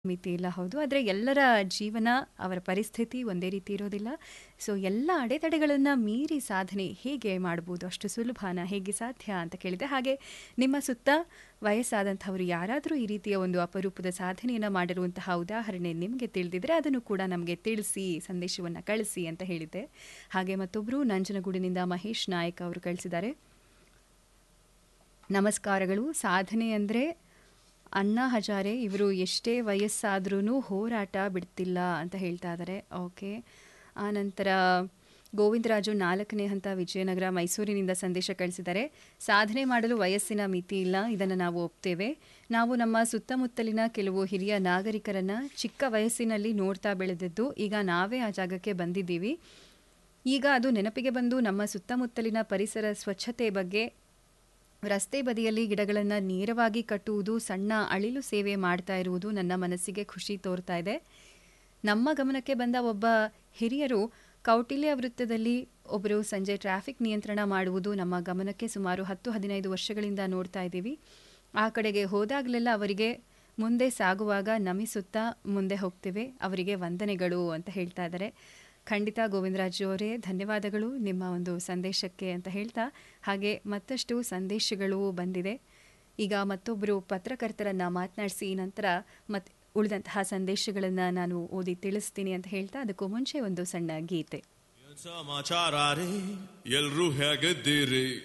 ಮಿತಿ ಇಲ್ಲ ಹೌದು ಆದರೆ ಎಲ್ಲರ ಜೀವನ ಅವರ ಪರಿಸ್ಥಿತಿ ಒಂದೇ ರೀತಿ ಇರೋದಿಲ್ಲ ಸೊ ಎಲ್ಲ ಅಡೆತಡೆಗಳನ್ನು ಮೀರಿ ಸಾಧನೆ ಹೇಗೆ ಮಾಡ್ಬೋದು ಅಷ್ಟು ಸುಲಭನ ಹೇಗೆ ಸಾಧ್ಯ ಅಂತ ಕೇಳಿದೆ ಹಾಗೆ ನಿಮ್ಮ ಸುತ್ತ ವಯಸ್ಸಾದಂಥವರು ಯಾರಾದರೂ ಈ ರೀತಿಯ ಒಂದು ಅಪರೂಪದ ಸಾಧನೆಯನ್ನು ಮಾಡಿರುವಂತಹ ಉದಾಹರಣೆ ನಿಮಗೆ ತಿಳಿದಿದ್ರೆ ಅದನ್ನು ಕೂಡ ನಮಗೆ ತಿಳಿಸಿ ಸಂದೇಶವನ್ನು ಕಳಿಸಿ ಅಂತ ಹೇಳಿದ್ದೆ ಹಾಗೆ ಮತ್ತೊಬ್ಬರು ನಂಜನಗೂಡಿನಿಂದ ಮಹೇಶ್ ನಾಯಕ್ ಅವರು ಕಳಿಸಿದ್ದಾರೆ ನಮಸ್ಕಾರಗಳು ಸಾಧನೆ ಅಂದರೆ ಅಣ್ಣಾ ಹಜಾರೆ ಇವರು ಎಷ್ಟೇ ವಯಸ್ಸಾದ್ರೂ ಹೋರಾಟ ಬಿಡ್ತಿಲ್ಲ ಅಂತ ಹೇಳ್ತಾ ಇದ್ದಾರೆ ಓಕೆ ಆನಂತರ ಗೋವಿಂದರಾಜು ನಾಲ್ಕನೇ ಹಂತ ವಿಜಯನಗರ ಮೈಸೂರಿನಿಂದ ಸಂದೇಶ ಕಳಿಸಿದ್ದಾರೆ ಸಾಧನೆ ಮಾಡಲು ವಯಸ್ಸಿನ ಮಿತಿ ಇಲ್ಲ ಇದನ್ನು ನಾವು ಒಪ್ತೇವೆ ನಾವು ನಮ್ಮ ಸುತ್ತಮುತ್ತಲಿನ ಕೆಲವು ಹಿರಿಯ ನಾಗರಿಕರನ್ನು ಚಿಕ್ಕ ವಯಸ್ಸಿನಲ್ಲಿ ನೋಡ್ತಾ ಬೆಳೆದಿದ್ದು ಈಗ ನಾವೇ ಆ ಜಾಗಕ್ಕೆ ಬಂದಿದ್ದೀವಿ ಈಗ ಅದು ನೆನಪಿಗೆ ಬಂದು ನಮ್ಮ ಸುತ್ತಮುತ್ತಲಿನ ಪರಿಸರ ಸ್ವಚ್ಛತೆ ಬಗ್ಗೆ ರಸ್ತೆ ಬದಿಯಲ್ಲಿ ಗಿಡಗಳನ್ನು ನೇರವಾಗಿ ಕಟ್ಟುವುದು ಸಣ್ಣ ಅಳಿಲು ಸೇವೆ ಮಾಡ್ತಾ ಇರುವುದು ನನ್ನ ಮನಸ್ಸಿಗೆ ಖುಷಿ ತೋರ್ತಾ ಇದೆ ನಮ್ಮ ಗಮನಕ್ಕೆ ಬಂದ ಒಬ್ಬ ಹಿರಿಯರು ಕೌಟಿಲ್ಯ ವೃತ್ತದಲ್ಲಿ ಒಬ್ಬರು ಸಂಜೆ ಟ್ರಾಫಿಕ್ ನಿಯಂತ್ರಣ ಮಾಡುವುದು ನಮ್ಮ ಗಮನಕ್ಕೆ ಸುಮಾರು ಹತ್ತು ಹದಿನೈದು ವರ್ಷಗಳಿಂದ ನೋಡ್ತಾ ಇದ್ದೀವಿ ಆ ಕಡೆಗೆ ಹೋದಾಗಲೆಲ್ಲ ಅವರಿಗೆ ಮುಂದೆ ಸಾಗುವಾಗ ನಮಿಸುತ್ತಾ ಮುಂದೆ ಹೋಗ್ತೇವೆ ಅವರಿಗೆ ವಂದನೆಗಳು ಅಂತ ಹೇಳ್ತಾ ಇದ್ದಾರೆ ಖಂಡಿತ ಗೋವಿಂದರಾಜು ಅವರೇ ಧನ್ಯವಾದಗಳು ನಿಮ್ಮ ಒಂದು ಸಂದೇಶಕ್ಕೆ ಅಂತ ಹೇಳ್ತಾ ಹಾಗೆ ಮತ್ತಷ್ಟು ಸಂದೇಶಗಳು ಬಂದಿದೆ ಈಗ ಮತ್ತೊಬ್ಬರು ಪತ್ರಕರ್ತರನ್ನು ಮಾತನಾಡಿಸಿ ನಂತರ ಮತ್ತೆ ಉಳಿದಂತಹ ಸಂದೇಶಗಳನ್ನು ನಾನು ಓದಿ ತಿಳಿಸ್ತೀನಿ ಅಂತ ಹೇಳ್ತಾ ಅದಕ್ಕೂ ಮುಂಚೆ ಒಂದು ಸಣ್ಣ ಗೀತೆ ಸಮಾಚಾರ ರೀ ಎಲ್ರೂ ಹೇಗಿದ್ದೀರಿ